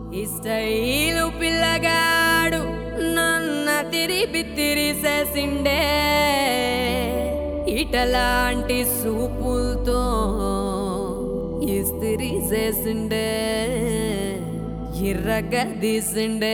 ఈ స్టైలు పిల్లగాడు నన్న తిరిపి తిరిసేసిండే ఇటలాంటి సూపులతో ఇస్తిరి చేసిండే ఇర్రగా తీసిండే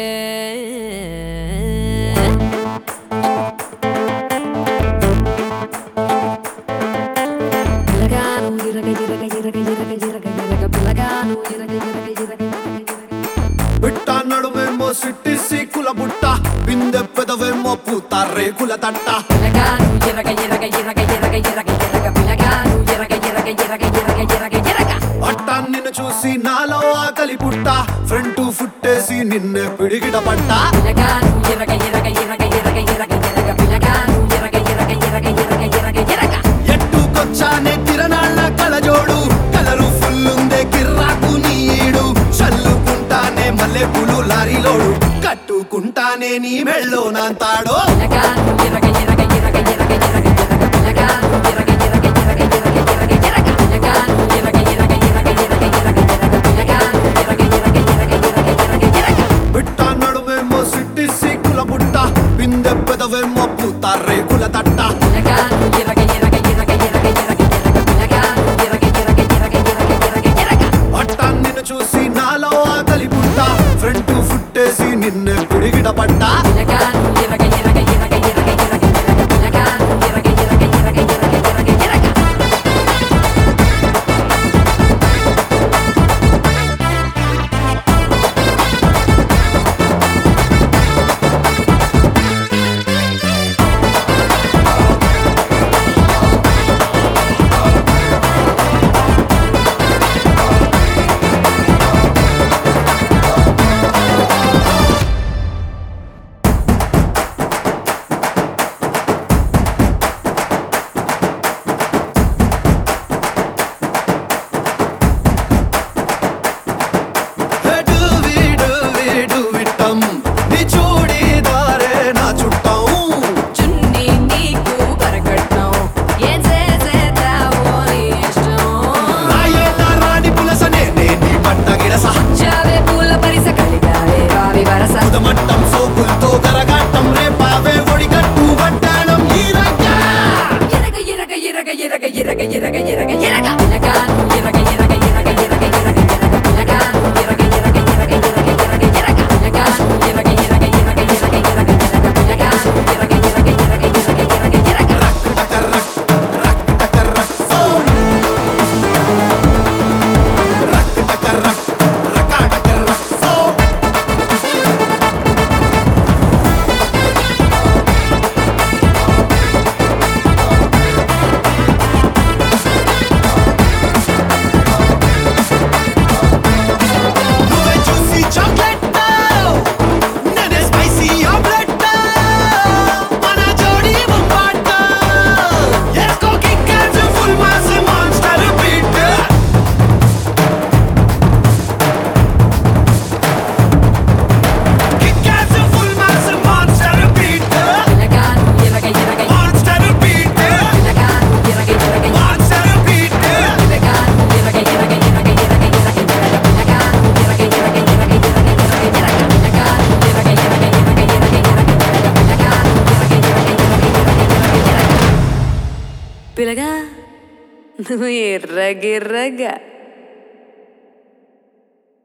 పిల్లగాను ఇరగ ఇరగ ఇరగ ఇరగ ఇరగ ఇరగ పిల్లగాను ఇరగ ఇరగ ఇరగ ఇరగ ఇరగ బిట్ట నడుమేమో సిట్టి సీకుల బుట్ట బిందె పెదవేమో పూత రేకుల తట్ట పిల్లగాను ఇరగ ఇరగ ఇరగ ఇరగ ఇరగ ఇరగ పిల్లగాను ఇరగ ఇరగ ఇరగ ఇరగ ఇరగ ఇరగ అట్ట నిన్ను చూసి నాలో ఆకలి పుట్ట ఫ్రంట్ ఫుట్టేసి నిన్నే పిడిగిట పట్ట పిల్లగాను ఇరగ ఇరగ ఇరగ ఇరగ ఇరగ ఇరగ పిల్లగాను ఇరగ ఇరగ ఇరగ ఇరగ ఇరగ ఇరగ ఎట్టుకొచ్చానే కిరణాళ్ళ కలజోడు కలరు ఫుల్లుందే కిర్రాకు నీడు చల్లుకుంటానే మల్లె పులు లారీలోడు కట్టుకుంటానే నీ మెళ్ళో నాంతాడో పిల్లగాను ఇరగ ఇరగ ఇరగ ఇరగ ఇరగ ఇరగ పిల్లగాను ఇరగ ఇరగ ఇరగ ఇరగ ఇరగ ఇరగ పిల్లగాను ఇరగ ఇరగ ఇరగ ఇరగ ఇరగ ఇరగ పిల్లగాను ఇరగ ఇరగ ఇరగ ఇరగ ఇరగ ఇరగ బిట్ట నడుమేమో సిట్టి సీకుల బుట్ట బిందె పెదవేమో పూత రేకుల తట్ట పిల్లగాను ఇరగ ఇరగ ఇరగ ఇరగ ఇరగ ఇరగ పిల్లగాను ఇరగ ఇరగ ఇరగ ఇరగ ఇరగ ఇరగ అట్ట నిన్ను చూసి నాలో ఆకలి పుట్ట ఫ్రంట్ ఫుట్టేసి నిన్నే పిడిగిట పట్ట పిల్లగాను ఇరగ ఇరగ ఇరగ ఇరగ ఇరగ ఇరగ పిల్లగాను ఇరగ ఇరగ ఇరగ ఇరగ ఇరగ ఇరగ హెడు వీడు వీడు విట్టం నీ చూడీదారే నా చుట్టం చున్నీ నీకు పరకట్నం ఏం చేసేదావో నీ ఇష్టం రాయేళ్ళ రాణి పులసనే నే నీ పట్ట గిరస చావే పూల పరిస కలిగావే రావి వరస ఉదమట్టం సోకులతో కరగాటం రేపావే ఒడిగట్టు వడ్డాణం ఈ రగ్గా ఇరగ ఇరగ ఇరగ ఇరగ ఇరగ ఇరగ ఇరగ ఇరగ పిల్లగాను ఇరగ ఇరగ ఇరగ ఇరగ ఇరగ ఇరగ పిల్లగాను ఇరగ ఇరగ ఇరగ ఇరగ ఇరగ ఇరగ పిల్లగాను ఇరగ ఇరగ ఇరగ ఇరగ ఇరగ ఇరగ పిల్లగాను ఇరగ ఇరగ ఇరగ ఇరగ ఇరగ ఇరగ నువ్వే చూసి చాక్లెట్ నేనే స్పైసీ ఆమ్లెట్ మన జోడి బొమ్మాట ఎస్కో kick full mass monster beat kick full mass monster beat పిల్లగాను ఇరగ ఇరగ మాన్స్టర్ బీట్ పిల్లగాను ఇరగ ఇరగ మాన్స్టర్ బీట్ పిల్లగాను ఇరగ ఇరగ ఇరగ ఇరగ ఇరగ ఇరగ పిల్లగాను ఇరగ ఇరగ ఇరగ ఇరగ ఇరగ ఇరగ పిల్లగాను ఇరగ ఇరగ ఇరగ ఇరగ ఇరగ ఇరగ పిల్లగాను ఇరగ ఇరగ ఇరగ ఇరగ ఇరగ పిల్లగా నువ్వు ఎర్రగిర్రగా